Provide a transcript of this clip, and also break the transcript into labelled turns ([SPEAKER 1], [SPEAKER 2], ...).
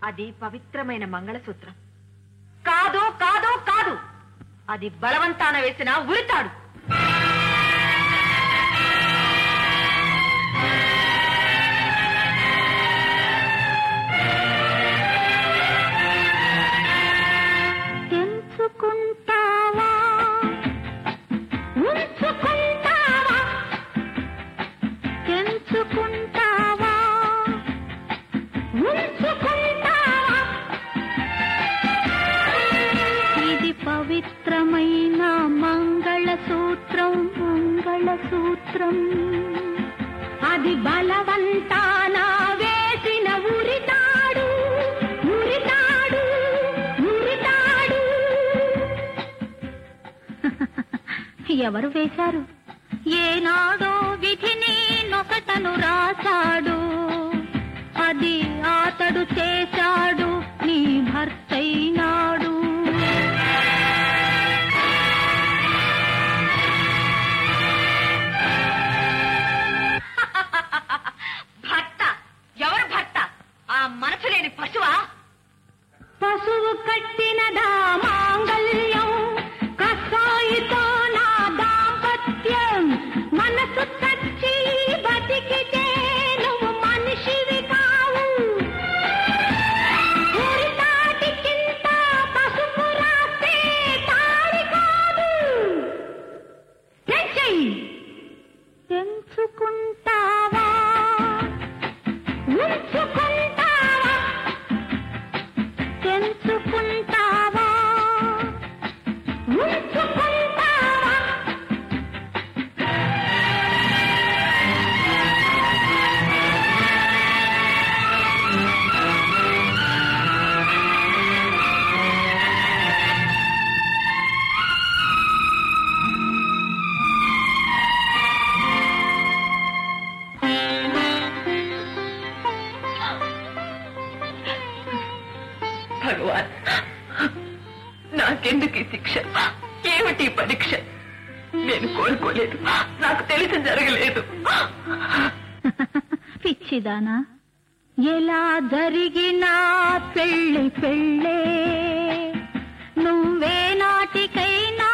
[SPEAKER 1] అది పవిత్రమైన మంగళసూత్రం కాదు కాదు కాదు అది బలవంతాన వేసిన ఉరితాడు
[SPEAKER 2] తెంచుకుంటావా ఉంచుకుంటావా తెంచుకుంటావా ఉంచుకుంటావా ఇది పవిత్రమైన మంగళసూత్రం మంగళసూత్రం అది బలవంతాన వేసిన ఉరితాడు ఉరితాడు ఉరితాడు ఎవరు వేశారు ఏనాడో విధిని నొకటను రాశాడు అది అతడు చేశాడు నీ భర్తైనాడు
[SPEAKER 1] భర్త ఎవరు భర్త ఆ మనసు లేని పశువా
[SPEAKER 2] పశువు కట్టినదా మాంగళ్యం కసాయితో నా దాంపత్యం మనసు చచ్చి బతికితే నువ్వు మనిషివి కావు ఊరితాటి కింద పసుపు రాస్తే తాడి కాదు తెచ్చేయ్. తెంచుకుంటావా ఉంచుకుంటావా తెంచుకుంటావా ఉంచుకుంటావా
[SPEAKER 1] భగవాన్ నాకెందుకు ఈ శిక్ష ఏమిటి ఈ పరీక్ష నేను కోరుకోలేదు నాకు తెలిసి జరగలేదు
[SPEAKER 2] పిచ్చిదానా ఎలా జరిగినా పెళ్లి పెళ్ళే నువ్వే నాటికైనా